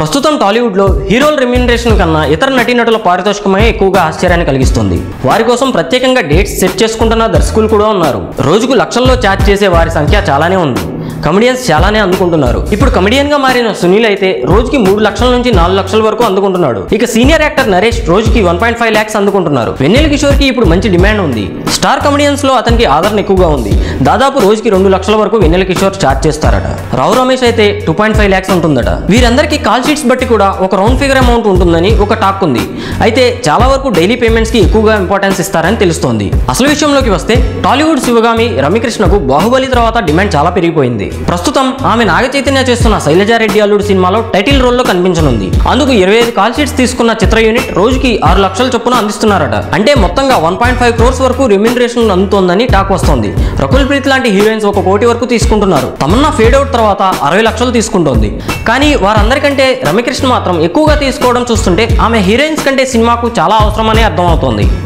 ప్రస్తుతం టాలీవుడ్ లో హీరోల రెమ్యూనరేషన్ కన్నా ఇతర నటీనటుల పారితోషికమే ఎక్కువగా ఆశ్చర్యాన్ని కలిగిస్తుంది వారి కోసం ప్రత్యేకంగా డేట్స్ సెట్ చేసుకుంటున్న దర్శకులు కూడా ఉన్నారు రోజుకు లక్షల్లో ఛార్జ్ చేసే వారి సంఖ్య చాలానే ఉంది కమెడియన్స్ చాలానే అందుకుంటున్నారు ఇప్పుడు కమెడియన్ గా మారిన సునీల్ అయితే రోజుకి మూడు లక్షల నుంచి నాలుగు లక్షల వరకు అందుకుంటున్నాడు ఇక సీనియర్ యాక్టర్ నరేష్ రోజుకి వన్ పాయింట్ ఫైవ్ ల్యాక్స్ అందుకుంటున్నారు వెన్నెల కిషోర్ కి ఇప్పుడు మంచి డిమాండ్ ఉంది స్టార్ కమెడియన్స్ లో అతనికి ఆదరణ ఎక్కువగా ఉంది దాదాపు రోజుకి రెండు లక్షల వరకు వెన్నెల కిషోర్ చార్జ్ చేస్తారట రావు రమేష్ అయితే టూ పాయింట్ ఫైవ్ ల్యాక్స్ ఉంటుందట వీరందరికీ కాల్ షీట్స్ బట్టి కూడా ఒక రౌండ్ ఫిగర్ అమౌంట్ ఉంటుందని ఒక టాక్ ఉంది అయితే చాలా వరకు డైలీ పేమెంట్స్ కి ఎక్కువగా ఇంపార్టెన్స్ ఇస్తారని తెలుస్తోంది అసలు విషయంలోకి వస్తే టాలీవుడ్ శివగామి రమ్యకృష్ణకు బాహుబలి తర్వాత డిమాండ్ చాలా పెరిగిపోయింది ప్రస్తుతం ఆమె నాగ చైతన్య చేస్తున్న శైలజారెడ్డి అల్లుడు సినిమాలో టైటిల్ రోల్లో కనిపించనుంది అందుకు ఇరవై ఐదు కాల్ షీట్స్ తీసుకున్న చిత్ర యూనిట్ రోజుకి ఆరు లక్షల చొప్పున అందిస్తున్నారట అంటే మొత్తంగా వన్ పాయింట్ ఫైవ్ క్రోర్స్ వరకు రెమ్యూనరేషన్ అందుతోందని టాక్ వస్తోంది రకుల్ ప్రీత్ లాంటి హీరోయిన్స్ ఒక కోటి వరకు తీసుకుంటున్నారు తమన్నా ఫేడ్ అవుట్ తర్వాత అరవై లక్షలు తీసుకుంటోంది కానీ వారందరికంటే రమ్యకృష్ణ మాత్రం ఎక్కువగా తీసుకోవడం చూస్తుంటే ఆమె హీరోయిన్స్ కంటే సినిమాకు చాలా అవసరమని అర్థమవుతోంది